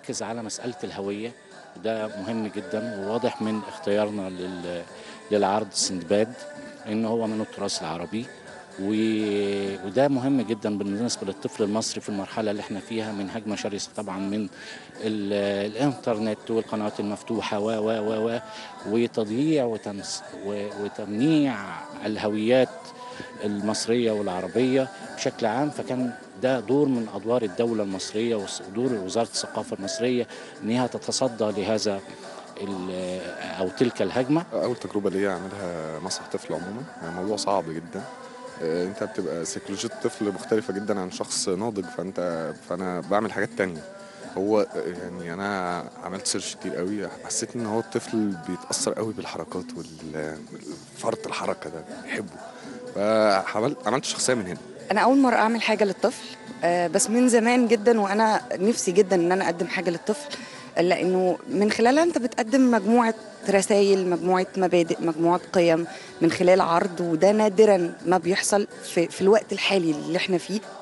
بنركز على مساله الهويه وده مهم جدا وواضح من اختيارنا لل- للعرض سندباد ان هو من التراث العربي و- وده مهم جدا بالنسبه للطفل المصري في المرحله اللي احنا فيها من هجمه شرسه طبعا من ال- الانترنت والقنوات المفتوحه و و و و وتضييع وتمس و- وتمنيع الهويات المصريه والعربيه بشكل عام فكان ده دور من ادوار الدوله المصريه ودور وزاره الثقافه المصريه انها تتصدى لهذا ال- او تلك الهجمه اول تجربه ليا اعملها مسرح طفل عموما يعني موضوع صعب جدا آه، انت بتبقى سيكولوجيه الطفل مختلفه جدا عن شخص ناضج فانت فانا بعمل حاجات تانية هو يعني انا عملت سيرش كتير قوي حسيت ان هو الطفل بيتاثر قوي بالحركات والفرط الحركه ده بيحبه فعملت عملت شخصيه من هنا انا اول مره اعمل حاجه للطفل آه، بس من زمان جدا وانا نفسي جدا ان انا اقدم حاجه للطفل لانه من خلالها انت بتقدم مجموعه رسائل مجموعه مبادئ مجموعه قيم من خلال عرض وده نادرا ما بيحصل في, في الوقت الحالي اللي احنا فيه